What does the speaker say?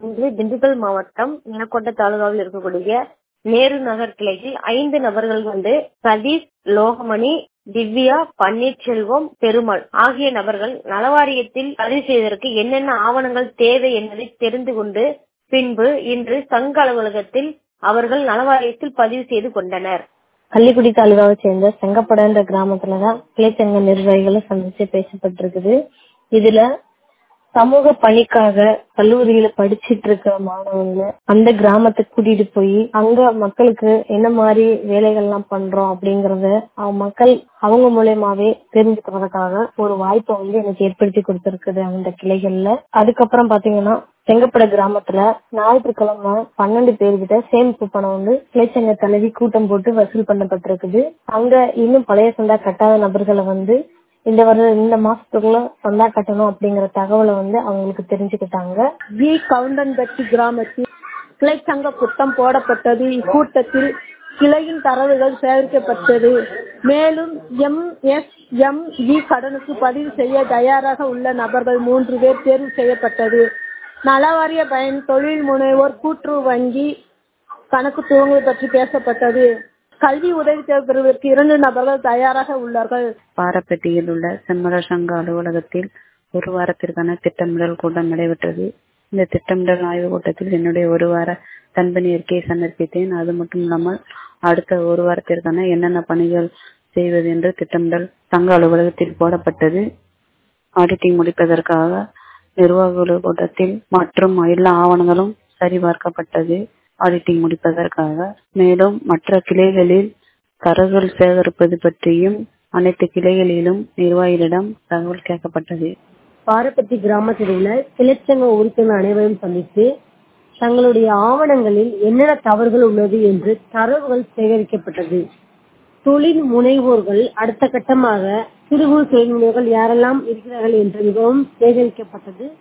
இன்று திண்டுக்கல் மாவட்டம் நிலக்கோட்டை தாலுகாவில் இருக்கக்கூடிய நேரு நகர் கிளையில் ஐந்து நபர்கள் வந்து சதீஷ் லோகமணி திவ்யா பன்னீர்செல்வம் பெருமாள் ஆகிய நபர்கள் நலவாரியத்தில் பதிவு செய்வதற்கு என்னென்ன ஆவணங்கள் தேவை என்பதை தெரிந்து கொண்டு பின்பு இன்று சங்க அலுவலகத்தில் அவர்கள் நலவாரியத்தில் பதிவு செய்து கொண்டனர் கள்ளிக்குடி தாலுகாவை சேர்ந்த செங்கப்பட என்ற கிராமத்துலதான் கிளைச்சங்க நிர்வாகிகளை சந்திச்சு பேசப்பட்டிருக்குது இதுல சமூக பணிக்காக கல்லூரியில படிச்சிட்டு இருக்க மாணவங்களை அந்த கிராமத்துக்கு கூட்டிட்டு போய் அங்க மக்களுக்கு என்ன மாதிரி வேலைகள் எல்லாம் பண்றோம் அப்படிங்கறத அவங்க மக்கள் அவங்க மூலியமாவே தெரிஞ்சுக்கிறதுக்காக ஒரு வாய்ப்பை வந்து எனக்கு ஏற்படுத்தி கொடுத்திருக்குது அந்த கிளைகள்ல அதுக்கப்புறம் பாத்தீங்கன்னா செங்கப்பட கிராமத்துல ஞாயிற்றுக்கிழமை பன்னெண்டு பேர்கிட்ட சேமிப்பு பணம் வந்து கிளைச்சங்க தலைவி கூட்டம் போட்டு வசூல் பண்ணப்பட்டிருக்குது அங்க இன்னும் பழைய சந்தா கட்டாத நபர்களை வந்து இந்த வருடம் இந்த மாசத்துக்குள்ள சந்தா கட்டணும் அப்படிங்கிற தகவலை வந்து அவங்களுக்கு தெரிஞ்சுக்கிட்டாங்க வி கவுண்டன்பட்டி கிராமத்தில் கிளை சங்க குத்தம் போடப்பட்டது இக்கூட்டத்தில் கிளையின் தரவுகள் சேகரிக்கப்பட்டது மேலும் எம் எஸ் எம் இ கடனுக்கு பதிவு செய்ய தயாராக உள்ள நபர்கள் மூன்று பேர் தேர்வு செய்யப்பட்டது நலவாரிய பயன் தொழில் முனைவோர் கூட்டுறவு வங்கி கணக்கு துவங்குவது பற்றி பேசப்பட்டது கல்வி உதவி பெறுவதற்கு இரண்டு நபர்கள் தயாராக உள்ளார்கள் பாரப்பட்டியில் உள்ள செம்மலர் சங்க அலுவலகத்தில் ஒரு வாரத்திற்கான திட்டமிடல் கூட்டம் நடைபெற்றது இந்த திட்டமிடல் ஆய்வு கூட்டத்தில் என்னுடைய ஒரு வார தன்பணி அறிக்கையை சமர்ப்பித்தேன் அது மட்டும் இல்லாமல் அடுத்த ஒரு வாரத்திற்கான என்னென்ன பணிகள் செய்வது என்று திட்டமிடல் சங்க அலுவலகத்தில் போடப்பட்டது ஆடிட்டிங் முடிப்பதற்காக நிர்வாக கூட்டத்தில் மற்றும் எல்லா ஆவணங்களும் சரிபார்க்கப்பட்டது ஆடிட்டிங் முடிப்பதற்காக மேலும் மற்ற கிளைகளில் தரவுகள் சேகரிப்பது பற்றியும் அனைத்து கிளைகளிலும் நிர்வாகிகளிடம் தகவல் கேட்கப்பட்டது பாரப்பட்டி கிராமத்தில் உள்ள கிளைச்சங்க உறுப்பினர் அனைவரும் சந்தித்து தங்களுடைய ஆவணங்களில் என்னென்ன தவறுகள் உள்ளது என்று தரவுகள் சேகரிக்கப்பட்டது தொழில் முனைவோர்கள் அடுத்த கட்டமாக சிறு குறு தொழில் முனைவோர்கள் யாரெல்லாம் இருக்கிறார்கள் என்று மிகவும் சேகரிக்கப்பட்டது